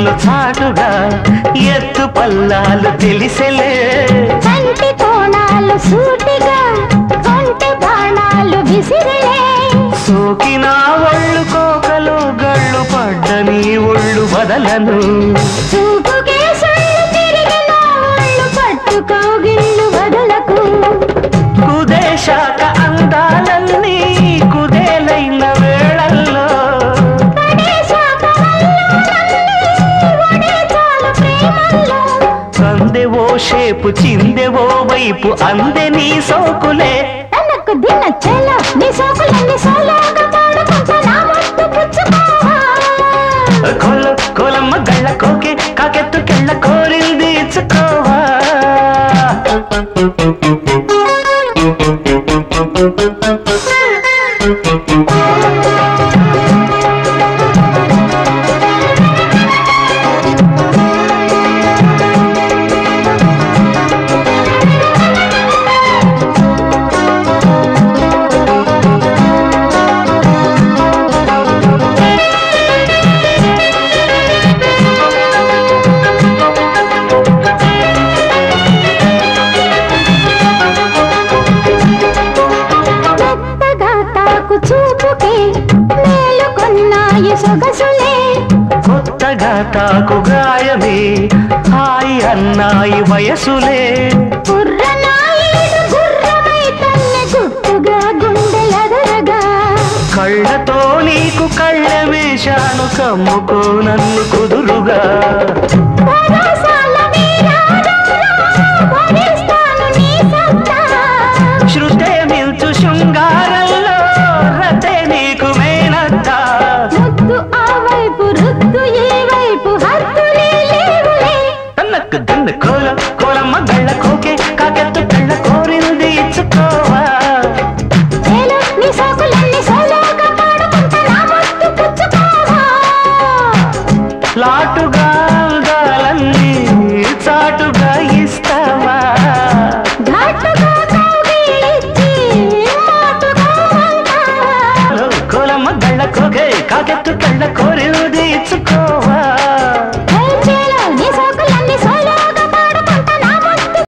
కళ్ళు చాటుగా ఎత్తు పల్లాలు తెలిసెలే కంటి కోణాలు సూటిగా కొంటె బాణాలు విసిరిలే సోకిన ఒళ్ళు కోకలు గళ్ళు పడ్డని ఒళ్ళు వదలను చూపుకే సొల్లు తిరిగిన ఒళ్ళు పట్టుకోగిళ్ళు వదలకు కుదేశాక అందాలన్నీ కుదేలైన వేళల్లో పడేశాక వల్లోలన్నీ ఒడేచాలు ప్రేమల్లో సందెవో షేపు చిందెవో వైపు అందే నీ సోకులే తనకు దిన చెల నీ సోకులన్నీ సోలోగా పాడుకుంటా నా ముద్దు పుచ్చుకోవా కొల కొలమ్మ గళ్ళ కోకే కాకెత్తు కెళ్ళ కోరింది ఇచ్చుకోవా మెత్తగా తాకు చూపుకే మేలుకొన్నాయి సొగసులే కొత్తగా తాకు గాయమే హాయి అన్నాయి వయసులే కుర్రనాయుడు గుర్రమై తన్నే గుట్టుగా గుండెలదరగా కళ్ళతో నీకు కళ్ళమేశాను కమ్ముకో నన్ను కుదురుగా పరసాల వీరారారా, భరిస్తాను నీ సత్తా. శృతే మిల్చు శృంగారంలో రతే నీకు మేనత్తా ముద్దు ఆ వైపు రుద్దు ఈ వైపు హద్దులే లేవులే తన్నకు దిన్న కోల కోలమ్మ గళ్ళ కోకే కాకెత్తు కళ్ళ కోరింది ఇచ్చుకోవా చేలో నీ సోకులన్నీ సోలోగా పాడుకుంటా నా ముద్దు పుచ్చుకోవా లాటుగా